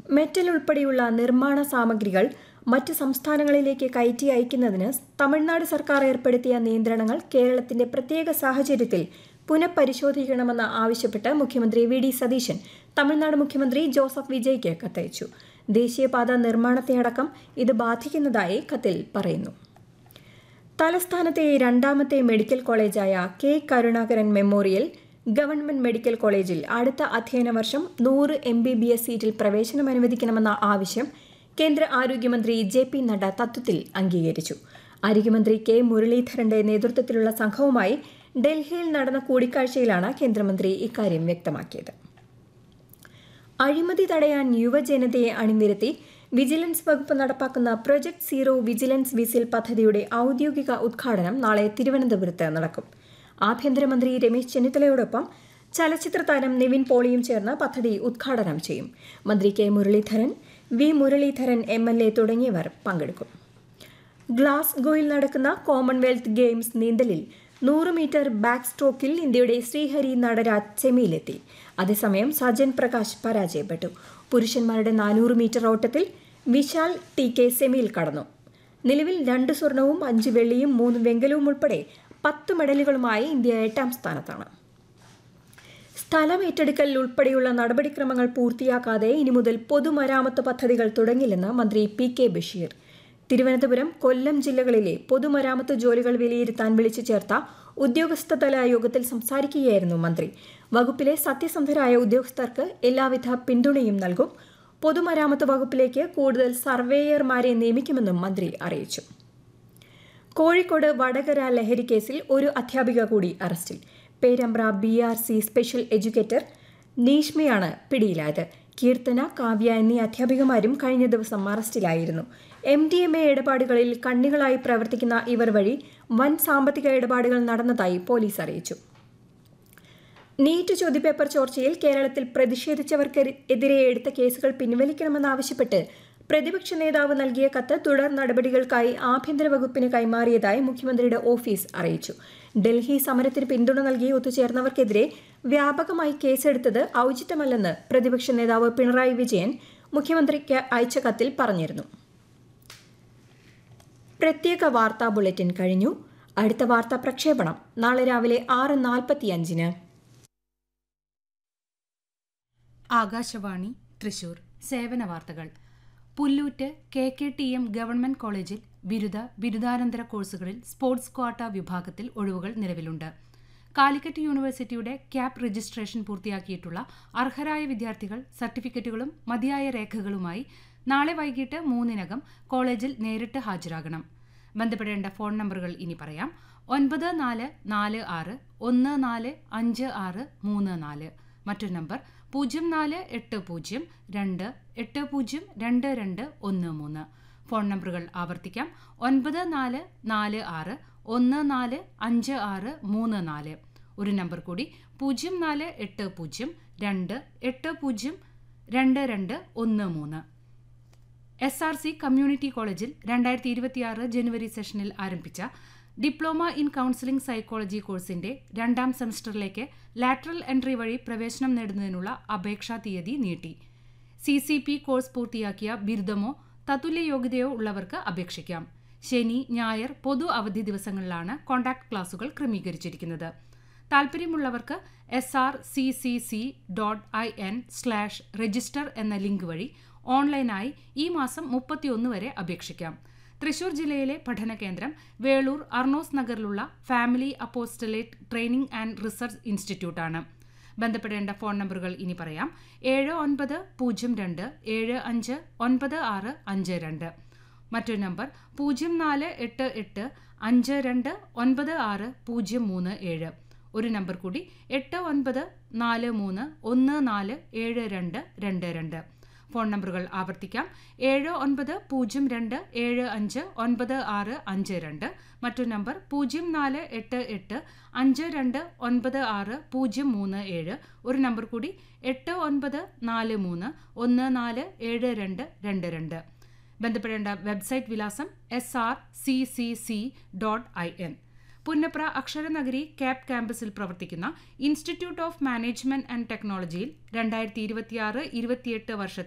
metal ഉൾപ്പെടെയുള്ള നിർമ്മാണ സാമഗ്രികൾ മറ്റ് സംസ്ഥാനങ്ങളിലേക്ക് കയറ്റി അയക്കുന്നതിന് തമിഴ്നാട് സർക്കാർ ഏർപ്പെടുത്തിയ നിയന്ത്രണങ്ങൾ കേരളത്തിന്റെ പ്രത്യേക സാഹചര്യത്തിൽ പുനഃപരിശോധിക്കണമെന്ന് ആവശ്യപ്പെട്ട് മുഖ്യമന്ത്രി വി ഡി സതീശൻ തമിഴ്നാട് മുഖ്യമന്ത്രി ജോസഫ് വിജയ്ക്ക് കത്തയച്ചു ദേശീയപാത നിർമ്മാണത്തെയടക്കം ഇത് ബാധിക്കുന്നതായി കത്തിൽ പറയുന്നു തലസ്ഥാനത്തെ രണ്ടാമത്തെ മെഡിക്കൽ കോളേജായ K Karunakaran memorial government medical കോളേജിൽ അടുത്ത അധ്യയന വർഷം നൂറ് എം ബി ബി എസ് സീറ്റിൽ പ്രവേശനം അനുവദിക്കണമെന്ന ആവശ്യം കേന്ദ്ര ആരോഗ്യമന്ത്രി ജെ പി നഡ്ഡ തത്വത്തിൽ അംഗീകരിച്ചു ആരോഗ്യമന്ത്രി കെ മുരളീധരന്റെ നേതൃത്വത്തിലുള്ള സംഘവുമായി ഡൽഹിയിൽ നടന്ന കൂടിക്കാഴ്ചയിലാണ് കേന്ദ്രമന്ത്രി ഇക്കാര്യം വ്യക്തമാക്കിയത് അഴിമതി തടയാൻ യുവജനതയെ അണിനിരത്തി വിജിലൻസ് വകുപ്പ് നടപ്പാക്കുന്ന പ്രൊജക്ട് സീറോ വിജിലൻസ് വിസിൽ പദ്ധതിയുടെ ഔദ്യോഗിക ഉദ്ഘാടനം നാളെ തിരുവനന്തപുരത്ത് നടക്കും ആഭ്യന്തരമന്ത്രി രമേശ് ചെന്നിത്തലയോടൊപ്പം ചലച്ചിത്ര താരം നിവിൻ പോളിയും ചേർന്ന് പദ്ധതി ഉദ്ഘാടനം ചെയ്യും മന്ത്രി K Muraleedharan V Muraleedharan M L A തുടങ്ങിയവർ പങ്കെടുക്കും ഗ്ലാസ്ഗോയിൽ നടക്കുന്ന കോമൺവെൽത്ത് ഗെയിംസ് നീന്തലിൽ നൂറ് മീറ്റർ ബാക്ക് സ്ട്രോക്കിൽ ഇന്ത്യയുടെ ശ്രീഹരി നടരാജ് സെമിയിലെത്തി അതേസമയം സജൻ പ്രകാശ് പരാജയപ്പെട്ടു പുരുഷന്മാരുടെ നാനൂറ് മീറ്റർ ഓട്ടത്തിൽ വിശാൽ ടി കെ സെമിയിൽ കടന്നു നിലവിൽ രണ്ട് സ്വർണവും അഞ്ച് വെള്ളിയും മൂന്ന് വെങ്കലവും ഉൾപ്പെടെ പത്ത് മെഡലുകളുമായി ഇന്ത്യ എട്ടാം സ്ഥാനത്താണ് സ്ഥലം ഏറ്റെടുക്കൽ ഉൾപ്പെടെയുള്ള നടപടിക്രമങ്ങൾ പൂർത്തിയാക്കാതെ ഇനി മുതൽ പൊതുമരാമത്ത് പദ്ധതികൾ തുടങ്ങില്ലെന്ന് മന്ത്രി പി കെ ബഷീർ തിരുവനന്തപുരം കൊല്ലം ജില്ലകളിലെ പൊതുമരാമത്ത് ജോലികൾ വിലയിരുത്താൻ വിളിച്ചു ചേർത്ത ഉദ്യോഗസ്ഥതല യോഗത്തിൽ സംസാരിക്കുകയായിരുന്നു മന്ത്രി വകുപ്പിലെ സത്യസന്ധരായ ഉദ്യോഗസ്ഥർക്ക് എല്ലാവിധ പിന്തുണയും നൽകും പൊതുമരാമത്ത് വകുപ്പിലേക്ക് കൂടുതൽ സർവേയർമാരെ നിയമിക്കുമെന്നും മന്ത്രി അറിയിച്ചു കോഴിക്കോട് വടകര ലഹരി കേസിൽ ഒരു അധ്യാപിക കൂടി അറസ്റ്റിൽ Perambra B R C special educator നീഷ്മയാണ് പിടിയിലായത് കീർത്തന കാവ്യ എന്നീ അധ്യാപികമാരും കഴിഞ്ഞ ദിവസം അറസ്റ്റിലായിരുന്നു എം ഡി എം എ ഇടപാടുകളിൽ കണ്ണികളായി പ്രവർത്തിക്കുന്ന ഇവർ വഴി വൻ സാമ്പത്തിക ഇടപാടുകൾ നടന്നതായി പോലീസ് അറിയിച്ചു നീറ്റ് ചോദ്യപേപ്പർ ചോർച്ചയിൽ കേരളത്തിൽ പ്രതിഷേധിച്ചവർക്കെതിരെ എടുത്ത കേസുകൾ പിൻവലിക്കണമെന്നാവശ്യപ്പെട്ട് പ്രതിപക്ഷ നേതാവ് നൽകിയ കത്ത് തുടർ നടപടികൾക്കായി ആഭ്യന്തര വകുപ്പിന് കൈമാറിയതായി മുഖ്യമന്ത്രിയുടെ ഓഫീസ് അറിയിച്ചു ഡൽഹി സമരത്തിന് പിന്തുണ നൽകി ഒത്തുചേർന്നവർക്കെതിരെ വ്യാപകമായി കേസെടുത്തത് ഔചിത്യമല്ലെന്ന് പ്രതിപക്ഷ നേതാവ് പിണറായി വിജയൻ മുഖ്യമന്ത്രിക്ക് അയച്ച കത്തിൽ പറഞ്ഞിരുന്നു പ്രത്യേക വാർത്താ ബുള്ളറ്റിൻ കഴിഞ്ഞു അടുത്ത വാർത്താ പ്രക്ഷേപണം നാളെ രാവിലെ ആറ് നാൽപ്പത്തിയഞ്ചിന് ആകാശവാണി തൃശൂർ സേവന വാർത്തകൾ Pullut K K T M government കോളേജിൽ ബിരുദ ബിരുദാനന്തര കോഴ്സുകളിൽ സ്പോർട്സ് ക്വാട്ട വിഭാഗത്തിൽ ഒഴിവുകൾ നിലവിലുണ്ട് കാലിക്കറ്റ് യൂണിവേഴ്സിറ്റിയുടെ ക്യാപ് രജിസ്ട്രേഷൻ പൂർത്തിയാക്കിയിട്ടുള്ള അർഹരായ വിദ്യാർത്ഥികൾ സർട്ടിഫിക്കറ്റുകളും മതിയായ രേഖകളുമായി നാളെ വൈകിട്ട് മൂന്നിനകം കോളേജിൽ നേരിട്ട് ഹാജരാകണം ബന്ധപ്പെടേണ്ട ഫോൺ നമ്പറുകൾ ഇനി പറയാം ഒൻപത് നാല് നാല് ആറ് ഒന്ന് നാല് അഞ്ച് ആറ് മൂന്ന് നാല് മറ്റൊരു നമ്പർ പൂജ്യം നാല് എട്ട് പൂജ്യം രണ്ട് എട്ട് പൂജ്യം രണ്ട് രണ്ട് ഒന്ന് മൂന്ന് ഫോൺ നമ്പറുകൾ ആവർത്തിക്കാം ഒൻപത് നാല് നാല് ആറ് ഒന്ന് നാല് അഞ്ച് ആറ് മൂന്ന് നാല് ഒരു നമ്പർ കൂടി പൂജ്യം നാല് എട്ട് പൂജ്യം രണ്ട് എട്ട് പൂജ്യം രണ്ട് രണ്ട് ഒന്ന് മൂന്ന് എസ് ആർ സി കമ്മ്യൂണിറ്റി കോളേജിൽ രണ്ടായിരത്തി ഇരുപത്തിയാറ് ജനുവരി സെഷനിൽ ആരംഭിച്ച ഡിപ്ലോമ ഇൻ കൗൺസിലിംഗ് സൈക്കോളജി കോഴ്സിന്റെ രണ്ടാം സെമസ്റ്ററിലേക്ക് ലാറ്ററൽ എൻട്രി വഴി പ്രവേശനം നേടുന്നതിനുള്ള അപേക്ഷാ തീയതി നീട്ടി സി സി പി കോഴ്സ് പൂർത്തിയാക്കിയ ബിരുദമോ തത്തുല്യ യോഗ്യതയോ ഉള്ളവർക്ക് അപേക്ഷിക്കാം ശനി ഞായർ പൊതു അവധി ദിവസങ്ങളിലാണ് കോൺടാക്ട് ക്ലാസുകൾ ക്രമീകരിച്ചിരിക്കുന്നത് താൽപ്പര്യമുള്ളവർക്ക് S R C C C dot I N slash register എന്ന ലിങ്ക് വഴി ഓൺലൈനായി ഈ മാസം മുപ്പത്തിയൊന്ന് വരെ അപേക്ഷിക്കാം തൃശൂർ ജില്ലയിലെ പഠന കേന്ദ്രം വേളൂർ അർണോസ് നഗറിലുള്ള family apostolate training and research ഇൻസ്റ്റിറ്റ്യൂട്ടാണ് ബന്ധപ്പെടേണ്ട ഫോൺ നമ്പറുകൾ ഇനി പറയാം ഏഴ് ഒൻപത് പൂജ്യം രണ്ട് ഏഴ് അഞ്ച് ഒൻപത് ആറ് അഞ്ച് രണ്ട് മറ്റൊരു നമ്പർ പൂജ്യം നാല് എട്ട് എട്ട് അഞ്ച് രണ്ട് ഒൻപത് ആറ് പൂജ്യം മൂന്ന് ഏഴ് ഒരു നമ്പർ കൂടി എട്ട് ഒൻപത് നാല് മൂന്ന് ഒന്ന് നാല് ഏഴ് രണ്ട് രണ്ട് രണ്ട് ഫോൺ നമ്പറുകൾ ആവർത്തിക്കാം ഏഴ് ഒൻപത് പൂജ്യം രണ്ട് ഏഴ് അഞ്ച് ഒൻപത് ആറ് അഞ്ച് രണ്ട് മറ്റൊരു നമ്പർ പൂജ്യം നാല് എട്ട് എട്ട് അഞ്ച് രണ്ട് ഒൻപത് ആറ് പൂജ്യം മൂന്ന് ഏഴ് ഒരു നമ്പർ കൂടി എട്ട് ഒൻപത് നാല് മൂന്ന് ഒന്ന് നാല് ഏഴ് രണ്ട് രണ്ട് രണ്ട് ബന്ധപ്പെടേണ്ട വെബ്സൈറ്റ് വിലാസം S R C C C dot I N Punnapra Aksharanagari ക്യാപ് ക്യാമ്പസിൽ പ്രവർത്തിക്കുന്ന ഇൻസ്റ്റിറ്റ്യൂട്ട് ഓഫ് മാനേജ്മെന്റ് ആൻഡ് ടെക്നോളജിയിൽ രണ്ടായിരത്തി ഇരുപത്തിയാറ് ഇരുപത്തിയെട്ട് വർഷത്തെ